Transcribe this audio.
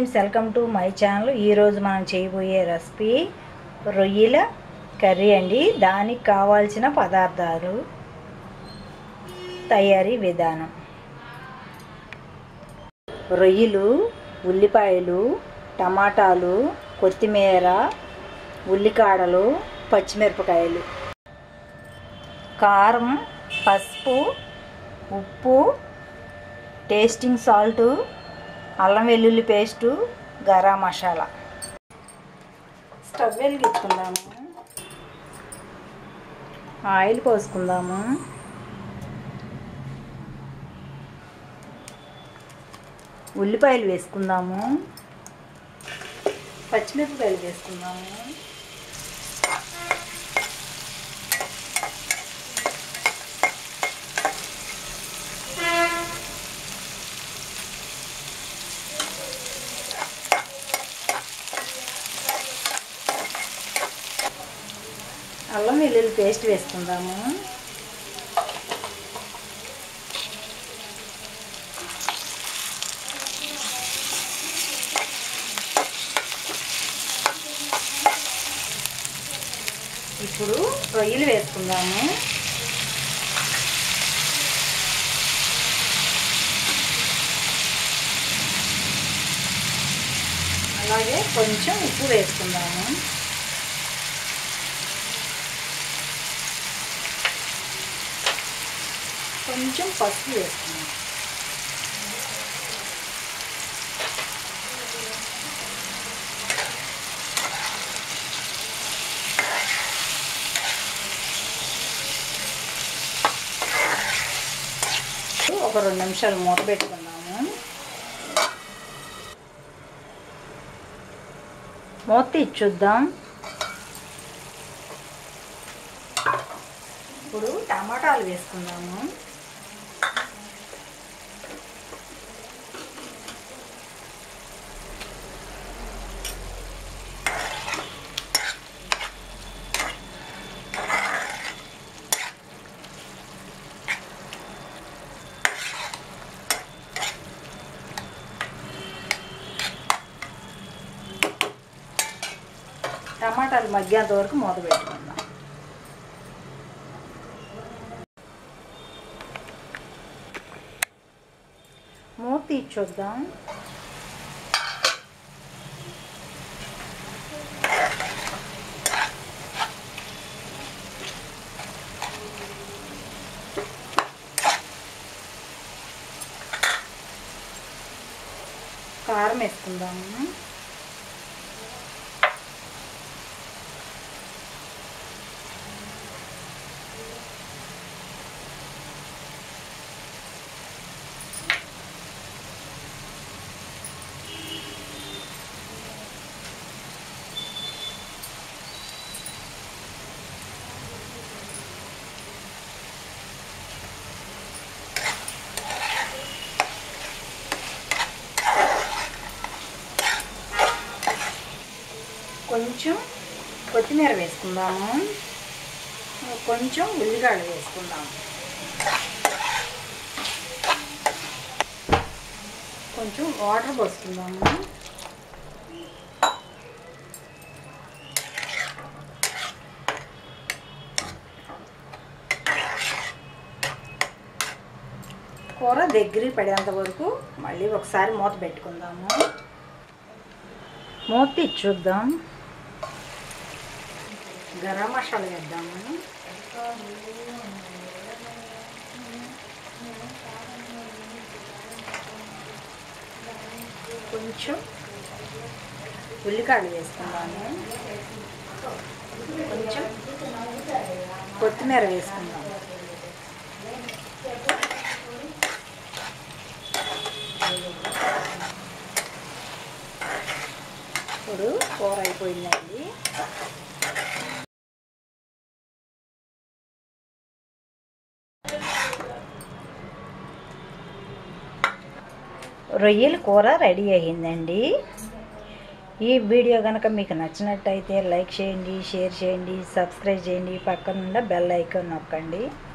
friends welcome to my channel ఈరోజు మనం చేయబోయే రెసిపీ రొయ్యల కర్రీ అండి దానికి కావాల్సిన పదార్థాలు తయారీ విధానం రొయ్యలు ఉల్లిపాయలు టమాటాలు కొత్తిమీర ఉల్లికాడలు పచ్చిమిరపకాయలు కారం పసుపు ఉప్పు టేస్టింగ్ సాల్ట్ అల్లం వెల్లుల్లి పేస్టు గరం మసాలా స్టవ్ వెలిగించుకుందాము ఆయిల్ పోసుకుందాము ఉల్లిపాయలు వేసుకుందాము పచ్చిమిరపకాయలు వేసుకుందాము అల్లం వెల్లుల్లి పేస్ట్ వేసుకుందాము ఇప్పుడు రొయ్యలు వేసుకుందాము అలాగే కొంచెం ఉప్పు వేసుకుందాము కొంచెం పసుపు వేసుకున్నాం ఒక రెండు నిమిషాలు మూత పెట్టుకుందాము మూత తీసి చూద్దాం ఇప్పుడు టమాటాలు వేసుకుందాము టమాటాలు మగ్గేంత వరకు మూత పెట్టుకుందాం మూత తీసి చూద్దాం కారం వేసుకుందాము కొంచెం కొత్తిమీర వేసుకుందాము కొంచెం ఉల్లిగడ్డ వేసుకుందాము కొంచెం వాటర్ పోసుకుందాము కూర దగ్గరికి పడేంత వరకు మళ్ళీ ఒకసారి మూత పెట్టుకుందాము మూత తీసి చూద్దాం గరం మసాలా వేద్దాము కొంచెం ఉల్లికాయలు వేసుకుందాము కొంచెం కొత్తిమీర వేసుకుందాం ఇప్పుడు కూర అయిపోయిందండి రొయ్యల కూర రెడీ అయ్యిందండి ఈ వీడియో కనుక మీకు నచ్చినట్టయితే లైక్ చేయండి షేర్ చేయండి సబ్స్క్రైబ్ చేయండి పక్కనున్న బెల్ ఐకాన్ నొక్కండి